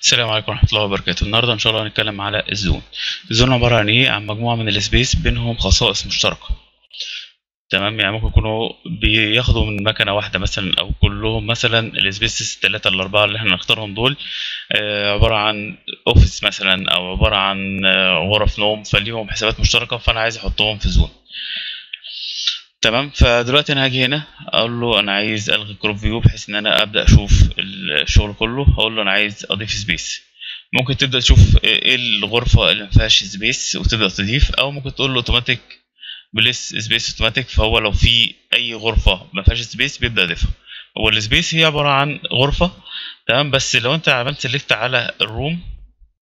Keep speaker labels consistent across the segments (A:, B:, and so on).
A: السلام عليكم ورحمة الله وبركاته النهاردة إن شاء الله هنتكلم على الزون الزون عبارة عن إيه عن مجموعة من السبيس بينهم خصائص مشتركة تمام يعني ممكن يكونوا بياخدوا من مكنة واحدة مثلا أو كلهم مثلا السبيسز التلاتة الأربعة اللي احنا نختارهم دول آه، عبارة عن أوفيس مثلا أو عبارة عن آه، غرف نوم فليهم حسابات مشتركة فأنا عايز أحطهم في زون تمام فدلوقتي انا هاجي هنا اقول له انا عايز الغي كروب فيو بحيث ان انا ابدا اشوف الشغل كله هقول له انا عايز اضيف سبيس ممكن تبدا تشوف ايه الغرفه اللي ما فيهاش سبيس وتبدا تضيف او ممكن تقول له اوتوماتيك بليس سبيس اوتوماتيك فهو لو في اي غرفه ما فيهاش سبيس بيبدا يضيفها هو السبيس هي عباره عن غرفه تمام بس لو انت عملت سيلكت على الروم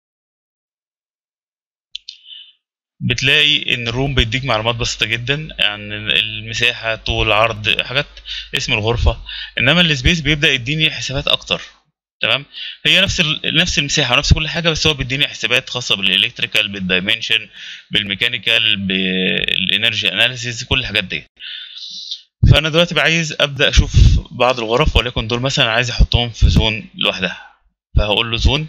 A: بتلاقي ان الروم بيديك معلومات بسيطه جدا عن المساحه طول عرض حاجات اسم الغرفه انما السبيس بيبدا يديني حسابات اكتر تمام هي نفس ال... نفس المساحه ونفس كل حاجه بس هو بيديني حسابات خاصه بالالكتريكال بالدايمنشن بالميكانيكال بالانرجي اناليسيز كل الحاجات دي فانا دلوقتي بقى عايز ابدا اشوف بعض الغرف وليكن دول مثلا عايز احطهم في زون لوحدها فهقول له زون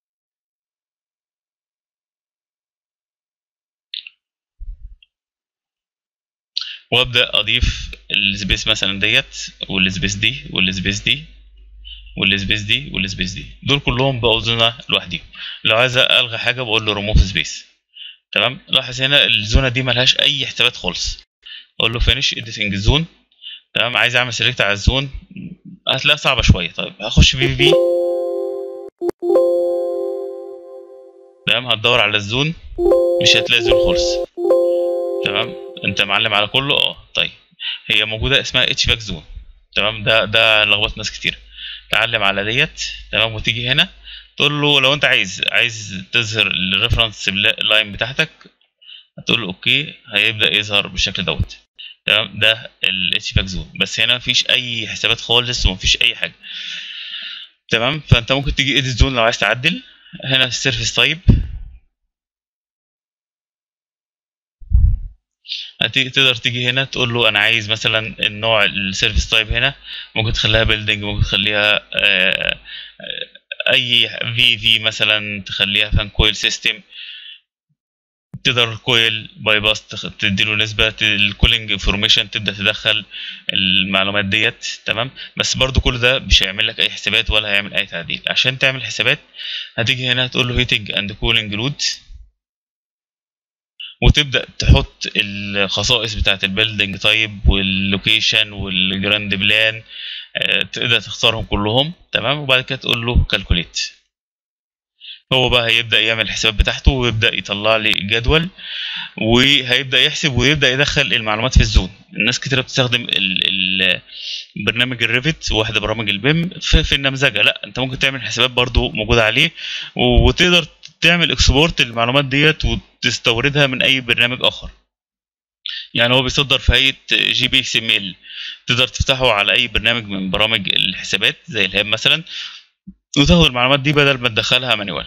A: وابدا اضيف السبيس مثلا ديت والسبيس دي والسبيس دي والسبيس دي والسبيس دي دول كلهم بقوا زونه لوحديهم لو عايز الغي حاجه بقول له ريموف سبيس تمام لاحظ هنا الزونه دي ملهاش اي حسابات خالص اقول له فينيش اديتنج زون تمام عايز اعمل سيلكت على الزون هتلاقيها صعبه شويه طيب هخش في في تمام هتدور على الزون مش هتلاقي زون خالص تمام انت معلم على كله اه طيب هي موجوده اسمها اتش باك زون تمام ده ده لخبط ناس كتير تعلم على ديت تمام وتيجي هنا تقول له لو انت عايز عايز تظهر الريفرنس لاين بتاعتك هتقول له اوكي هيبدا يظهر بالشكل دوت تمام ده الاتش باك زون بس هنا مفيش اي حسابات خالص ومفيش اي حاجه تمام فانت ممكن تيجي اديت زون لو عايز تعدل هنا السيرفيس تايب هتيجي تقدر تيجي هنا تقول له انا عايز مثلا النوع السيرفيس تايب هنا ممكن تخليها بيلدينج ممكن تخليها آه اي في في مثلا تخليها فان كويل سيستم تقدر كويل باي باس تديله نسبه الكولينج انفورميشن تبدا تدخل المعلومات ديت تمام بس برضو كل ده مش هيعمل لك اي حسابات ولا هيعمل اي تعديل عشان تعمل حسابات هتيجي هنا تقول له هيتنج اند كولينج لود وتبدا تحط الخصائص بتاعه البيلدينج تايب واللوكيشن والجراند بلان تقدر تختارهم كلهم تمام وبعد كده تقول له كالكوليت هو بقى هيبدا يعمل الحسابات بتاعته ويبدا يطلع لي جدول وهيبدا يحسب ويبدا يدخل المعلومات في الزون الناس كتير بتستخدم برنامج الريفت واحد برامج البيم في, في النمذجه لا انت ممكن تعمل حسابات برضو موجوده عليه وتقدر تعمل اكسبورت المعلومات ديت وتستوردها من اي برنامج اخر يعني هو بيصدر في هيئه جي بي اكس ام ال تقدر تفتحه على اي برنامج من برامج الحسابات زي الهاب مثلا وتاخد المعلومات دي بدل ما تدخلها مانيوال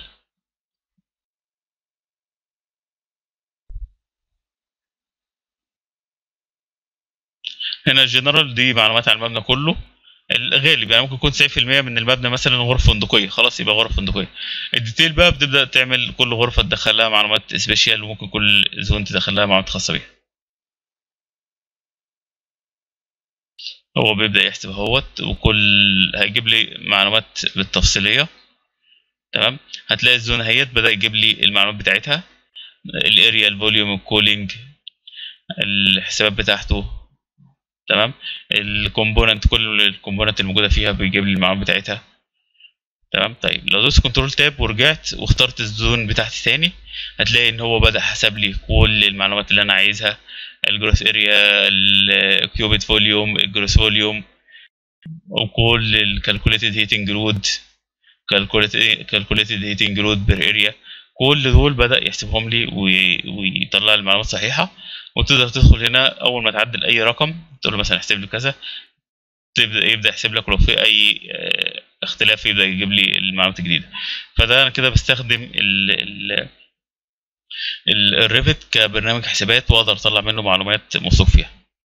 A: هنا الجنرال دي معلومات عن المبنى كله الغالب يعني ممكن يكون 90% من المبنى مثلا غرفه فندقيه خلاص يبقى غرفه فندقيه الديتيل بقى بتبدا تعمل كل غرفه تدخل لها معلومات سبيشال وممكن كل زون تدخل لها معلومات خاصه بيها هو بيبدا يحسب اهوت وكل هيجيب لي معلومات بالتفصيليه تمام هتلاقي الزون اهيت بدا يجيب لي المعلومات بتاعتها الاريا الفوليوم الكولينج الحسابات بتاعته تمام الكومبوننت كل الكومبوننت الموجوده فيها بيجيب لي المعلومات بتاعتها تمام طيب لو دوست كنترول تاب ورجعت واخترت الزون بتاعتي تاني هتلاقي ان هو بدا حسب لي كل المعلومات اللي انا عايزها الجروس اريا الكيوبيت فوليوم الجروس فوليوم وكل الكالكوليتد هيتنج لود كالكوليتد هيتنج لود بير اريا كل دول بدا يحسبهم لي ويطلع المعلومات صحيحه وتقدر تدخل هنا اول ما تعدل اي رقم تقول له مثلا احسب لي كذا تبدا يبدا يحسب لك ولو في اي اختلاف يبدا يجيب لي المعلومات الجديده فده انا كده بستخدم ال الريفت كبرنامج حسابات واقدر اطلع منه معلومات موثوق فيها